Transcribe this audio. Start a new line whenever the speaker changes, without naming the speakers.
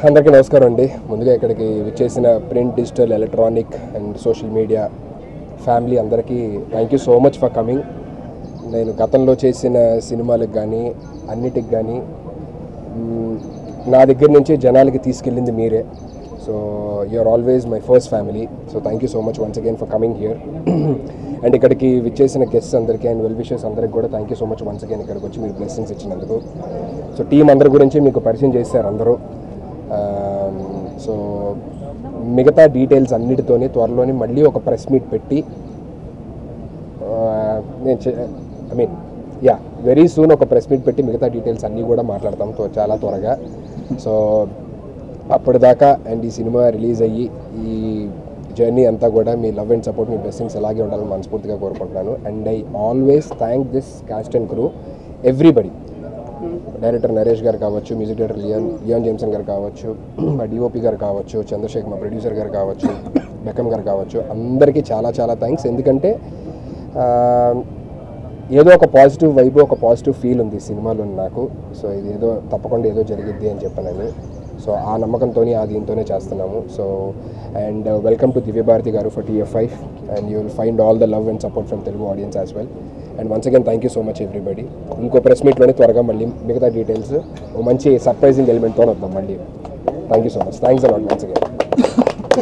అందరికీ నమస్కారం అండి ముందుగా ఇక్కడికి విచ్చేసిన print digital electronic and social media family అందరికీ thank you so much for coming నేను గతంలో చేసిన సినిమాలకు కానీ అన్నిటికి కానీ మ్, నా దగ్గర నుంచి జనాలకి తీసుకెళ్ళింది మీరే so you are always my first family so thank you so much once again for coming here and ఇక్కడికి విచ్చేసిన గెస్ట్స్ అందరికీ అండ్ వెల్ విషెస్ అందరికి కూడా thank you so much once again ఇక్కడికి వచ్చి మీరు బ్లెస్సింగ్స్ ఇచ్చినందుకు సో టీం అందరి గురించి మీకు పరిచయం చేశారు అందరూ సో మిగతా డీటెయిల్స్ అన్నిటితోని త్వరలోని మళ్ళీ ఒక ప్రెస్ మీట్ పెట్టి ఆ, నేను I mean yeah very soon ఒక ప్రెస్ మీట్ పెట్టి మిగతా డీటెయిల్స్ అన్నీ కూడా మాట్లాడతాం తో- చాలా త్వరగా సో అప్పటిదాకా అండ్ ఈ సినిమా రిలీజ్ అయ్యి ఈ జర్నీ అంతా కూడా మీ లవ్ అండ్ సపోర్ట్ మీ బ్లెస్సింగ్స్ అలాగే ఉండాలని మనస్ఫూర్తిగా కోరుకుంటున్నాను and I always thank this cast and crew everybody director Naresh గారు కావచ్చు music director Leon Leon James గారు కావచ్చు మా డిఓపి గారు కావచ్చు చంద్రశేఖర్ మా ప్రొడ్యూసర్ గారు కావచ్చు బెక్కం గారు కావచ్చు అందరికీ చాలా చాలా థ్యాంక్స్ ఎందుకంటే ఆ, ఏదో ఒక పాజిటివ్ వైబ్ ఒక పాజిటివ్ ఫీల్ ఉంది ఈ సినిమాలో నాకు సో ఇది ఏదో తప్పకుండా ఏదో జరిగిద్ది అని చెప్పానని సో ఆ నమ్మకంతో ఆ దీంతోనే చేస్తున్నాము so and welcome to Divyabharathi గారు for TFI and you will find all the love and support from Telugu audiences as well and once again thank you so much everybody ఇంకో ప్రెస్ మీట్లోనే త్వరగా మళ్ళీ మిగతా డీటెయిల్స్ మంచి సర్ప్రైజింగ్ ఎలిమెంట్తో వద్దాం మళ్ళీ thank you so much thanks a lot once again